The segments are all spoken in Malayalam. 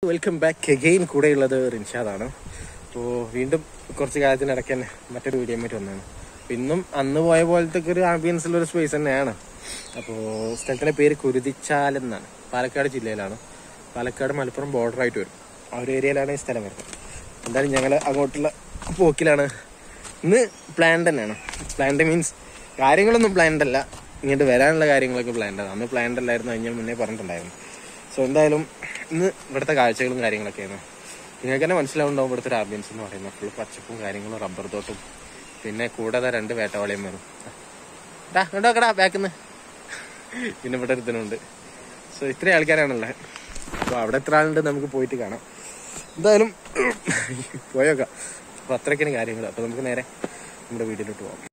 വെൽക്കം ബാക്ക് അഗെയിൻ കൂടെയുള്ളത് റിൻഷാദാണ് അപ്പോൾ വീണ്ടും കുറച്ച് കാലത്തിനിടയ്ക്ക് തന്നെ മറ്റൊരു വീഡിയോ ആയിട്ട് വന്നതാണ് അപ്പോൾ ഇന്നും അന്ന് പോയ പോലത്തെ ഒക്കെ ഒരു ആംബിയൻസിലുള്ള ഒരു സ്പേസ് തന്നെയാണ് അപ്പോൾ സ്ഥലത്തിൻ്റെ പേര് കുരുതിച്ചാൽ എന്നാണ് പാലക്കാട് ജില്ലയിലാണ് പാലക്കാട് മലപ്പുറം border ആയിട്ട് വരും ആ ഒരു ഏരിയയിലാണ് ഈ സ്ഥലം വരുന്നത് എന്തായാലും ഞങ്ങൾ അങ്ങോട്ടുള്ള പോക്കിലാണ് ഇന്ന് പ്ലാൻഡ് തന്നെയാണ് പ്ലാൻഡ് മീൻസ് കാര്യങ്ങളൊന്നും പ്ലാൻഡ് അല്ല ഇങ്ങോട്ട് വരാനുള്ള കാര്യങ്ങളൊക്കെ പ്ലാൻഡ് ആണ് അന്ന് പ്ലാൻഡ് അല്ലായിരുന്നു അത് ഞാൻ മുന്നേ പറഞ്ഞിട്ടുണ്ടായിരുന്നു സോ എന്തായാലും ഇന്ന് ഇവിടുത്തെ കാഴ്ചകളും കാര്യങ്ങളൊക്കെയാണ് നിങ്ങൾക്ക് തന്നെ മനസ്സിലാവുണ്ടാവും ഇവിടുത്തെ ഒരു ആംബിയൻസ് എന്ന് പറയുന്നത് ഫുൾ പച്ചപ്പും കാര്യങ്ങളും റബ്ബർ തോട്ടും പിന്നെ കൂടാതെ രണ്ട് വേട്ടവാളിയും വരും ഡാ കണ്ടോക്കടാ ബാക്കിന്ന് പിന്നെ ഇവിടെ ഒരുത്തനുണ്ട് സോ ഇത്രയും ആൾക്കാരാണുള്ളത് അപ്പോൾ അവിടെ എത്ര ആളുണ്ട് നമുക്ക് പോയിട്ട് കാണാം എന്തായാലും പോയേക്കാം അപ്പോൾ അത്രയ്ക്കാണ് കാര്യങ്ങൾ അപ്പോൾ നമുക്ക് നേരെ നമ്മുടെ വീട്ടിലോട്ട് പോകാം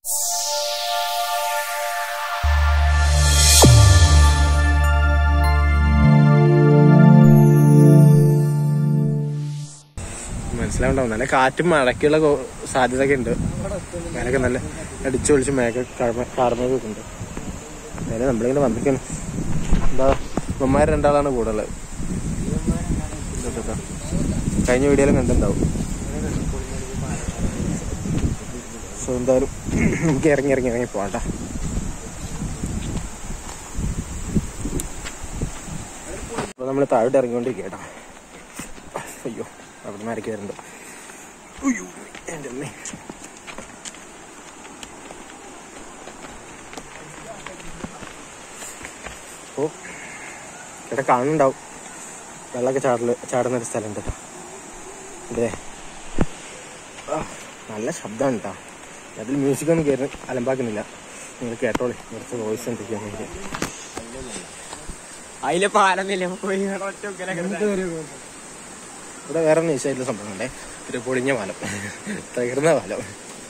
മനസ്സിലാവുണ്ടാവും നല്ല കാറ്റും മഴയ്ക്കുള്ള കോ- സാധ്യതയൊക്കെ ഉണ്ട് മേലൊക്കെ നല്ല അടിച്ചു പൊളിച്ച് മേഘ കാർമേഘൊക്കെ ഉണ്ട് നേരെ നമ്മളിങ്ങനെ വന്നിരിക്കണം എന്താ ഉമ്മമാർ രണ്ടാളാണ് കൂടെ ഉള്ളത് ഇതാ, ഇതാ, ഇതാ. കഴിഞ്ഞ വീഡിയോയിലും കണ്ടിട്ടുണ്ടാവും സോ എന്തായാലും നമുക്ക് ഇറങ്ങി ഇറങ്ങി ഇറങ്ങി പോകണ്ട അപ്പൊ നമ്മൾ താഴോട്ട് ഇറങ്ങിക്കൊണ്ടിരിക്കട്ടാ അയ്യോ അവിടെ നിന്ന് ആരൊക്കെ വരുന്നുണ്ട് അയ്യോ എൻ്റെ അമ്മേ ഓ ഇവിടെ കാണുന്നുണ്ടാവും വെള്ളമൊക്കെ ചാടല് ചാടുന്ന ഒരു സ്ഥലം കേട്ടോ ഇതേ ആ, നല്ല ശബ്ദമാണ് കേട്ടോ അതിൽ മ്യൂസിക് ഒന്നും കയറി അലമ്പാക്കുന്നില്ല നിങ്ങൾ കേട്ടോളി കുറച്ച് വോയിസ് എന്തൊക്കെയാണ് അതിലെ പാലന്നില്ല പോയി ഇവിടെ വേറെ നൈസായിട്ടുള്ള സംഭവം ഉണ്ടേ ഒരു പൊളിഞ്ഞ പാലം തകർന്ന പാലം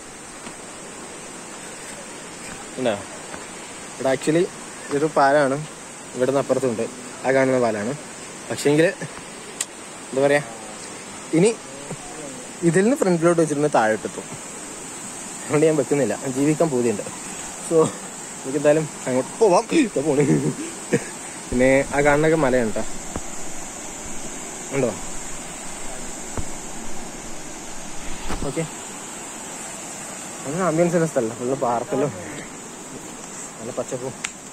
ഉണ്ടോ ഇവിടെ ആക്ച്വലി ഇതൊരു പാലമാണ് ഇവിടെ നിന്ന് അപ്പുറത്തുണ്ട് ആ കാണുന്ന പാലാണ് പക്ഷേങ്കിൽ എന്താ പറയാ ഇനി ഇതിൽ നിന്ന് ഫ്രണ്ടിലോട്ട് വെച്ചിരുന്ന താഴോട്ടെത്തും അതുകൊണ്ട് ഞാൻ വെക്കുന്നില്ല ജീവിക്കാൻ പൂതിയുണ്ട് സോ നമുക്ക് എന്തായാലും അങ്ങോട്ട് പോവാം ഇപ്പൊ പോണ് പിന്നെ ആ കാണുന്നൊക്കെ മലയാണ് കേട്ടോ ഉണ്ടോ ഓക്കെ അങ്ങനെ ആംബിയൻസ് ഉള്ള സ്ഥലം ഫുള്ള് പാർക്കല്ലോ നല്ല പച്ചപ്പും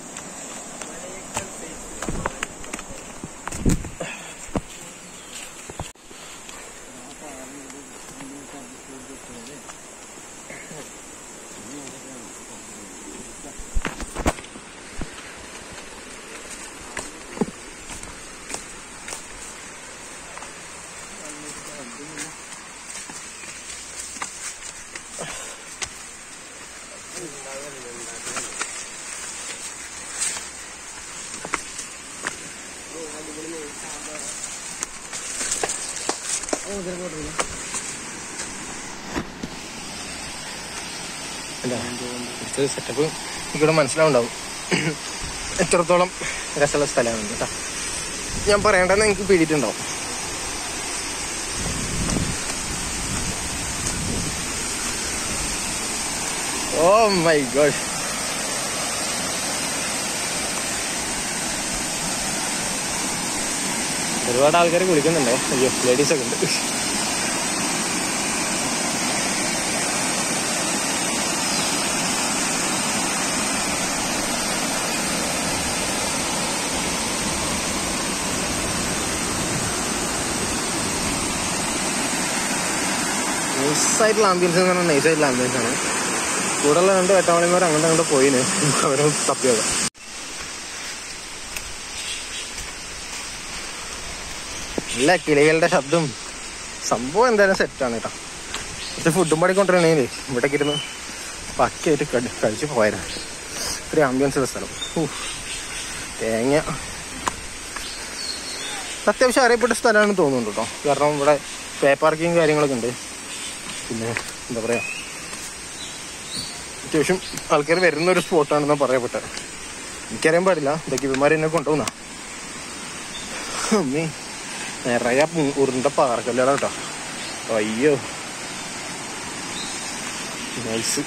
സെറ്റപ്പ് ഇവിടെ മനസ്സിലാവുണ്ടാവും എത്രത്തോളം രസമുള്ള സ്ഥലമാണ് കേട്ടോ ഞാൻ പറയണ്ടെന്ന് എനിക്ക് പേടിയിട്ടുണ്ടാവും ഓ മൈ ഗോഡ് ഒരുപാട് ആൾക്കാർ കുളിക്കുന്നുണ്ടേ അയ്യോ ലേഡീസ് ഒക്കെ ഉണ്ട് നൈസായിട്ടുള്ള ആംബിയൻസ് എന്ന് പറഞ്ഞാൽ നൈസായിട്ടുള്ള ആംബിയൻസ് ആണ് കൂടെയുള്ള രണ്ട് വെട്ടാവളിമാർ അങ്ങോട്ട് അങ്ങോട്ട് പോയിന് അവരെ തപ്പിയത് നല്ല കിളികളുടെ ശബ്ദം സംഭവം എന്തായാലും സെറ്റാണ് കേട്ടോ പക്ഷെ ഫുഡും പടിക്കൊണ്ടിരുന്നെങ്കിൽ ഇവിടേക്ക് ഇരുന്ന് പക്കയായിട്ട് കടി കഴിച്ച് പോയതാണ് ഇത്രയും ആംബിയൻസ് ഉള്ള സ്ഥലം ഊ, തേങ്ങ അത്യാവശ്യം അറിയപ്പെട്ട സ്ഥലമാണെന്ന് തോന്നുന്നുണ്ട് കേട്ടോ കാരണം ഇവിടെ പേ പാർക്കിങ് കാര്യങ്ങളൊക്കെ ഉണ്ട് പിന്നെ എന്താ പറയാ അത്യാവശ്യം ആൾക്കാർ വരുന്ന ഒരു സ്പോട്ടാണെന്ന് പറയപ്പെട്ടത് എനിക്കറിയാൻ പാടില്ല ഇതൊക്കെ ഇവന്മാർ എന്നെ കൊണ്ടുപോകുന്ന അമ്മേ നിറയെ മു- ഉരുണ്ട പാറക്കല്ലാണ് കേട്ടോ അയ്യോ നൈസ്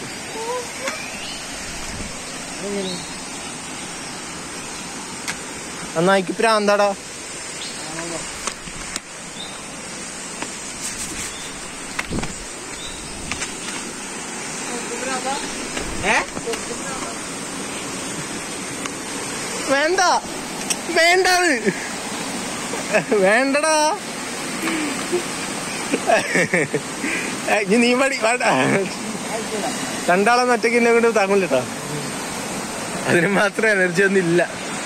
ആ നായ്ക്ക് പ്രാന്താടാ വേണ്ടത് വേണ്ടടാ ഏ, ഇനി നീ മടി വേണ്ട രണ്ടാളൊന്നും ഒറ്റയ്ക്ക് എന്നെ കൊണ്ട് താങ്ങൂലട്ടോ അതിന് മാത്രം എനർജി ഒന്നും ഇല്ല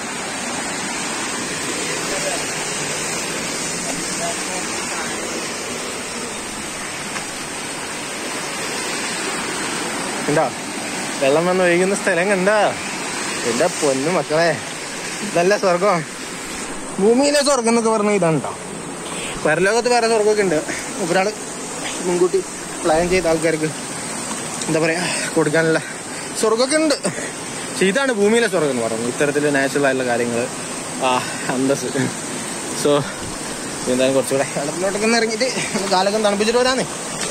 കണ്ടോ വെള്ളം വന്ന് ഒഴുകുന്ന സ്ഥലം കണ്ടോ എന്റെ പൊന്നു മക്കളെ ഇതല്ല സ്വർഗം ഭൂമിയിലെ സ്വർഗം എന്നൊക്കെ പറഞ്ഞ ഇതാണ് കേട്ടോ പരലോകത്ത് വേറെ സ്വർഗമൊക്കെ ഉണ്ട് ഒരാള് മുൻകൂട്ടി പ്ലാൻ ചെയ്ത ആൾക്കാർക്ക് എന്താ പറയാ കൊടുക്കാനുള്ള സ്വർഗമൊക്കെ ഉണ്ട് പക്ഷെ ഇതാണ് ഭൂമിയിലെ സ്വർഗം എന്ന് പറയുന്നത് ഇത്തരത്തിൽ നാച്ചുറൽ ആയിട്ടുള്ള കാര്യങ്ങൾ ആ അന്തസ് സോ എന്തായാലും കുറച്ചുകൂടെ വെള്ളത്തിലോട്ടൊക്കെ ഒന്ന് ഇറങ്ങിയിട്ട് ഒന്ന് കാലൊക്കെ ഒന്ന് തണുപ്പിച്ചിട്ട് വരാന്നേ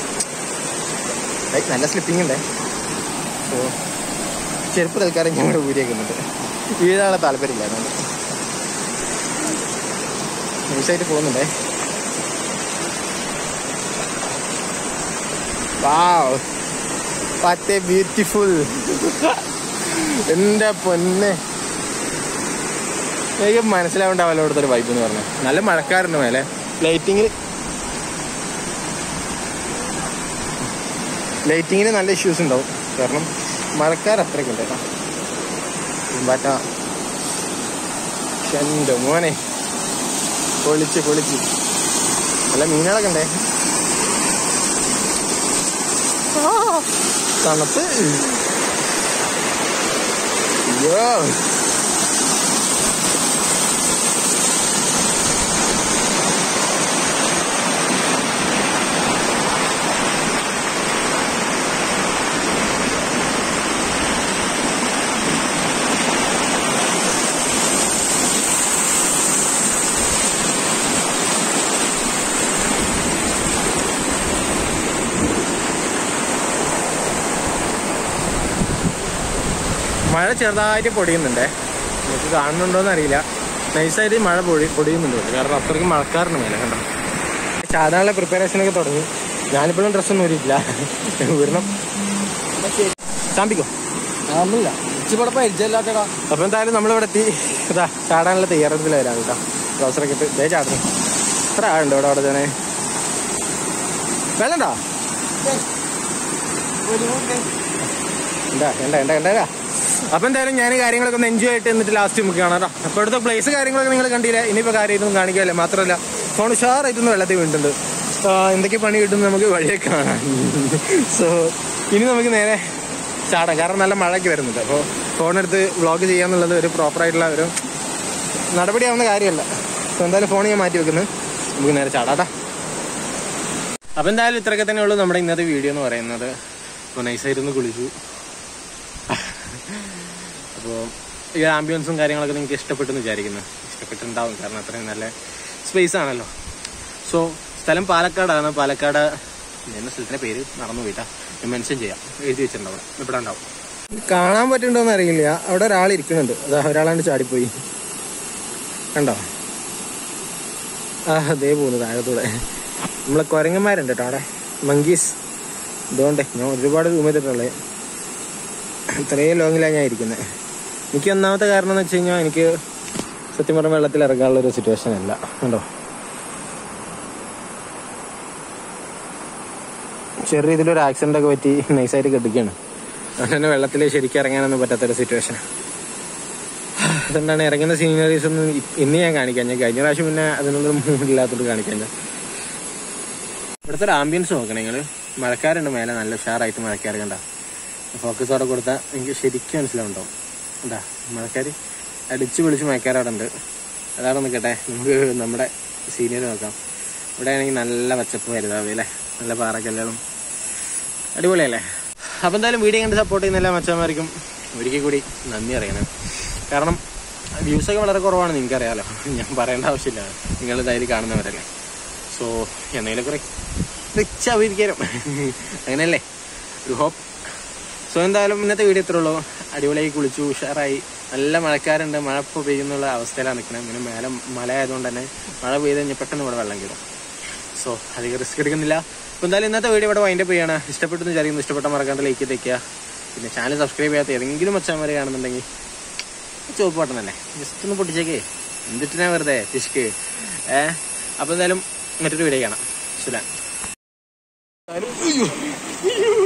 ഏയ്, നല്ല സ്ലിപ്പിംഗ് ഉണ്ടേ സോ ചെരുപ്പ് തൽക്കാലം ഞങ്ങളുടെ ഊരിയേക്കുന്നുണ്ട് വീഴാനുള്ള താല്പര്യമില്ല അതുകൊണ്ട് നൈസായിട്ട് പോകുന്നുണ്ടേ വാവ് വാട്ട് ബ്യൂട്ടിഫുൾ എന്റെ പൊന്നെ എനിക്ക് മനസ്സിലാവണ്ടാവല്ലോ ഇവിടുത്തെ ഒരു വൈബ് എന്ന് പറഞ്ഞാൽ നല്ല മഴക്കാറുണ്ട് മേലെ ലൈറ്റിങ്ങിൽ ലൈറ്റിങ്ങിന് നല്ല ഇഷ്യൂസ് ഉണ്ടാവും കാരണം മഴക്കാർ അത്രയ്ക്ക് ഉണ്ട് കേട്ടോ ബാറ്റ എന്റെ മോനെ പൊളിച്ച് പൊളിച്ച് നല്ല മീനുകളൊക്കെ ഉണ്ടേ ആ, തണുപ്പ് അയ്യോ മഴ ചെറുതായിട്ട് പൊടിയുന്നുണ്ടേ നിങ്ങൾക്ക് കാണുന്നുണ്ടോന്ന് അറിയില്ല നൈസായിട്ട് മഴ പൊടി പൊടിയുന്നുണ്ട് ഇവിടെ. കാരണം അത്രയ്ക്ക് മഴക്കാറുണ്ട് മേലെ കണ്ടോ ചാടാനുള്ള പ്രിപ്പറേഷൻ ഒക്കെ തുടങ്ങി ഞാനിപ്പോഴും ഡ്രസ്സൊന്നും ഊരിയിട്ടില്ല ഊരണം ചാമ്പിക്കോ ആമില്ല ഇച്ചിവിടെ പരിചയമില്ലാത്തടാ അപ്പൊ എന്തായാലും നമ്മളിവിടെ എത്തി ഇതാ ചാടാനുള്ള തയ്യാറെടുപ്പിലായിരുന്നു കേട്ടോ ട്രൗസറൊക്കെ ഇട്ട് ഇതേ ചാടുന്നു എത്ര ആളുണ്ടോ ഇവിടെ അവിടെ തന്നെ വെള്ളണ്ടോ എന്താ എന്താ എന്താ എന്താ അപ്പൊ എന്തായാലും ഞാൻ കാര്യങ്ങളൊക്കെ ഒന്ന് എൻജോയ് ആയിട്ട് എന്നിട്ട് ലാസ്റ്റ് നമുക്ക് കാണാം കേട്ടോ അപ്പൊ ഇവിടുത്തെ പ്ലേസ് കാര്യങ്ങളൊക്കെ നിങ്ങൾ കണ്ടില്ല ഇനിയിപ്പോ കാര്യമായിട്ടൊന്നും കാണിക്കാല്ലേ മാത്രമല്ല ഫോൺ ഉഷാറായിട്ടൊന്ന് വെള്ളത്തിൽ വീണ്ടുണ്ട് ആ, എന്തൊക്കെ പണി കിട്ടും നമുക്ക് വഴിയെ കാണാം സോ ഇനി നമുക്ക് നേരെ ചാടാം കാരണം നല്ല മഴയ്ക്ക് വരുന്നുണ്ട് അപ്പോൾ ഫോണെടുത്ത് വ്ളോഗ് ചെയ്യാന്നുള്ളത് ഒരു പ്രോപ്പറായിട്ടുള്ള ഒരു നടപടിയാവുന്ന കാര്യമല്ല സോ എന്തായാലും ഫോൺ ഞാൻ മാറ്റി വെക്കുന്നത് നമുക്ക് നേരെ ചാടാട്ടാ അപ്പൊ എന്തായാലും ഇത്രയൊക്കെ തന്നെ ഉള്ളൂ നമ്മുടെ ഇന്നത്തെ വീഡിയോ എന്ന് പറയുന്നത് അപ്പോൾ നൈസായിരുന്നു കുളിച്ചു അപ്പോൾ ഈ ആംബിയൻസും കാര്യങ്ങളൊക്കെ നിങ്ങൾക്ക് ഇഷ്ടപ്പെട്ടെന്ന് വിചാരിക്കുന്നു ഇഷ്ടപ്പെട്ടിട്ടുണ്ടാവും കാരണം അത്രയും നല്ല സ്പേസ് ആണല്ലോ സോ സ്ഥലം പാലക്കാടാണ് പാലക്കാട് എന്ന സ്ഥലത്തിന്റെ പേര് മറന്നു പോയിട്ടാ ഞാൻ മെൻഷൻ ചെയ്യാം എഴുതി വെച്ചിട്ടുണ്ട് അവിടെ ഇവിടെ ഉണ്ടാവും കാണാൻ പറ്റുന്നുണ്ടോന്ന് അറിയില്ല അവിടെ ഒരാൾ ഇരിക്കുന്നുണ്ട് അതാ ഒരാളാണ്ട് ചാടിപ്പോയി കണ്ടോ ആ അതേ പോകുന്നു താഴത്തൂടെ നമ്മളെ കുരങ്ങന്മാരുണ്ട് കേട്ടോ അവിടെ മങ്കീസ് ഇതുകൊണ്ടേ ഞാൻ ഒരുപാട് റൂം ചെയ്തിട്ടുള്ളത് ഇത്രയും ലോങ്ങിലാണ് ഞാൻ ഇരിക്കുന്നത് എനിക്ക് ഒന്നാമത്തെ കാരണം എന്ന് വെച്ച് കഴിഞ്ഞാൽ എനിക്ക് സത്യം പറഞ്ഞ വെള്ളത്തിൽ ഇറങ്ങാനുള്ള ഒരു സിറ്റുവേഷൻ അല്ല കണ്ടോ ചെറിയ രീതിയിലൊരു ആക്സിഡന്റ് ഒക്കെ പറ്റി നൈസായിട്ട് കെട്ടിക്കുകയാണ് അതുകൊണ്ട് തന്നെ വെള്ളത്തിൽ ശരിക്കും ഇറങ്ങാനൊന്നും പറ്റാത്തൊരു സിറ്റുവേഷൻ അതുകൊണ്ടാണ് ഇറങ്ങുന്ന സീനറീസ് ഒന്നും ഇ- ഇന്ന് ഞാൻ കാണിക്കാൻ ഞാൻ കഴിഞ്ഞ പ്രാവശ്യം പിന്നെ അതിനുള്ളൊരു മൂഡില്ലാത്തോണ്ട് കാണിക്കാൻ ഞാൻ ഇവിടുത്തെ ഒരു ആംബിയൻസ് നോക്കണം നിങ്ങൾ മഴക്കാരുണ്ട് മേലെ നല്ല ഉഷാറായിട്ട് മഴക്കാർ കണ്ട ഫോക്കസ് അവിടെ കൊടുത്താൽ എനിക്ക് ശരിക്കും മനസ്സിലാവുണ്ടാവും എന്താ മഴക്കാർ അടിച്ചു പൊളിച്ച് മഴക്കാർ അവിടെ ഉണ്ട് അതാണ് നിൽക്കട്ടെ നമുക്ക് നമ്മുടെ സീനിയർ നോക്കാം ഇവിടെ ആണെങ്കിൽ നല്ല പച്ചപ്പ് വരുതാവേ അല്ലേ നല്ല പാറക്കല്ലുകളും അടിപൊളിയല്ലേ അപ്പം എന്തായാലും വീഡിയോ കണ്ട് സപ്പോർട്ട് ചെയ്യുന്ന എല്ലാ മച്ചന്മാർക്കും ഒരിക്കൽ കൂടി നന്ദി അറിയണം കാരണം വ്യൂസൊക്കെ വളരെ കുറവാണ് നിങ്ങൾക്കറിയാലോ ഞാൻ പറയേണ്ട ആവശ്യമില്ല നിങ്ങൾ ഇതായാലും കാണുന്നവരല്ലേ സോ എന്തെങ്കിലും കുറെ റിച്ച് ആയിരിക്കും അങ്ങനെയല്ലേ ഒരു ഹോപ്പ് സോ എന്തായാലും ഇന്നത്തെ വീഡിയോ ഇത്രേ ഉള്ളൂ അടിപൊളിയായി കുളിച്ചു ഉഷാറായി നല്ല മഴക്കാരുണ്ട് മഴ ഇപ്പോൾ പെയ്യുന്നുള്ള അവസ്ഥയിലാണ് നിൽക്കുന്നത് പിന്നെ മേലെ മല ആയതുകൊണ്ട് തന്നെ മഴ പെയ്ത് കഴിഞ്ഞാൽ പെട്ടെന്ന് ഇവിടെ വെള്ളം കയറും സോ അധികം റിസ്ക് എടുക്കുന്നില്ല അപ്പോൾ എന്തായാലും ഇന്നത്തെ വീഡിയോ ഇവിടെ വൈൻഡപ്പ് ചെയ്യാണ് ഇഷ്ടപ്പെട്ടെന്ന് വിചാരിക്കുന്നു ഇഷ്ടപ്പെട്ട മറക്കാണ്ട് ലൈക്ക് ചെയ്തേക്കുക പിന്നെ ചാനൽ സബ്സ്ക്രൈബ് ചെയ്യാത്ത ഏതെങ്കിലും മച്ചാന്മാരെ കാണുന്നുണ്ടെങ്കിൽ ചുവപ്പ് ബട്ടൺ അല്ലേ ജസ്റ്റ് ഒന്ന് പൊട്ടിച്ചേക്കേ എന്തിട്ടിനാ വെറുതെ പിശുക്ക് ഏ അപ്പൊ എന്തായാലും മറ്റൊരു വീഡിയോ കാണാം ശരി